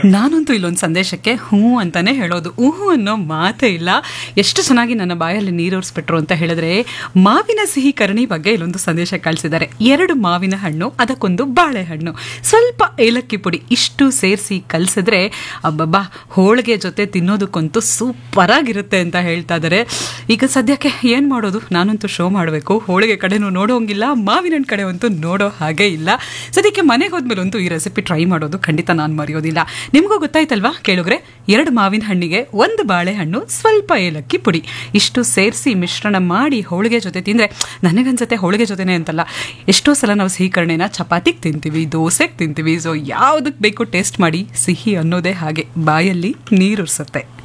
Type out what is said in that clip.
ನಾನಂತೂ ಇಲ್ಲೊಂದು ಸಂದೇಶಕ್ಕೆ ಹ್ಞೂ ಅಂತಾನೆ ಹೇಳೋದು ಹ್ಞೂ ಅನ್ನೋ ಮಾತೇ ಇಲ್ಲ ಎಷ್ಟು ಚೆನ್ನಾಗಿ ನನ್ನ ಬಾಯಲ್ಲಿ ನೀರೂರಿಸ್ಬಿಟ್ರು ಅಂತ ಹೇಳಿದ್ರೆ ಮಾವಿನ ಸಿಹಿ ಕರಣಿ ಬಗ್ಗೆ ಇಲ್ಲೊಂದು ಸಂದೇಶ ಕಳಿಸಿದ್ದಾರೆ ಎರಡು ಮಾವಿನ ಹಣ್ಣು ಅದಕ್ಕೊಂದು ಬಾಳೆಹಣ್ಣು ಸ್ವಲ್ಪ ಏಲಕ್ಕಿ ಪುಡಿ ಇಷ್ಟು ಸೇರಿಸಿ ಕಲಸಿದ್ರೆ ಅಬ್ಬಬ್ಬಾ ಹೋಳಿಗೆ ಜೊತೆ ತಿನ್ನೋದಕ್ಕಂತೂ ಸೂಪರ್ ಆಗಿರುತ್ತೆ ಅಂತ ಹೇಳ್ತಾ ಇದ್ದಾರೆ ಈಗ ಸದ್ಯಕ್ಕೆ ಏನು ಮಾಡೋದು ನಾನಂತೂ ಶೋ ಮಾಡಬೇಕು ಹೋಳಿಗೆ ಕಡೆನೂ ನೋಡೋಂಗಿಲ್ಲ ಮಾವಿನ ಹಣ್ಣು ಕಡೆ ಅಂತೂ ನೋಡೋ ಹಾಗೆ ಇಲ್ಲ ಸದ್ಯಕ್ಕೆ ಮನೆಗೆ ಹೋದ್ಮೇಲಂತೂ ಈ ರೆಸಿಪಿ ಟ್ರೈ ಮಾಡೋದು ಖಂಡಿತ ನಾನು ಮರೆಯೋದಿಲ್ಲ ನಿಮಗೂ ಗೊತ್ತಾಯ್ತಲ್ವಾ ಕೇಳುಗ್ರೆ ಎರಡು ಮಾವಿನ ಹಣ್ಣಿಗೆ ಒಂದು ಬಾಳೆಹಣ್ಣು ಸ್ವಲ್ಪ ಏಲಕ್ಕಿ ಪುಡಿ ಇಷ್ಟು ಸೇರಿಸಿ ಮಿಶ್ರಣ ಮಾಡಿ ಹೋಳಿಗೆ ಜೊತೆ ತಿಂದರೆ ನನಗನ್ಸುತ್ತೆ ಹೋಳಿಗೆ ಜೊತೆನೇ ಅಂತಲ್ಲ ಎಷ್ಟೋ ಸಲ ನಾವು ಸಿಹಿ ಕರ್ಣೆನ ಚಪಾತಿಗೆ ತಿಂತೀವಿ ದೋಸೆಗೆ ತಿಂತೀವಿ ಸೊ ಯಾವುದಕ್ಕೆ ಬೇಕು ಟೇಸ್ಟ್ ಮಾಡಿ ಸಿಹಿ ಅನ್ನೋದೇ ಹಾಗೆ ಬಾಯಲ್ಲಿ ನೀರುರ್ಸುತ್ತೆ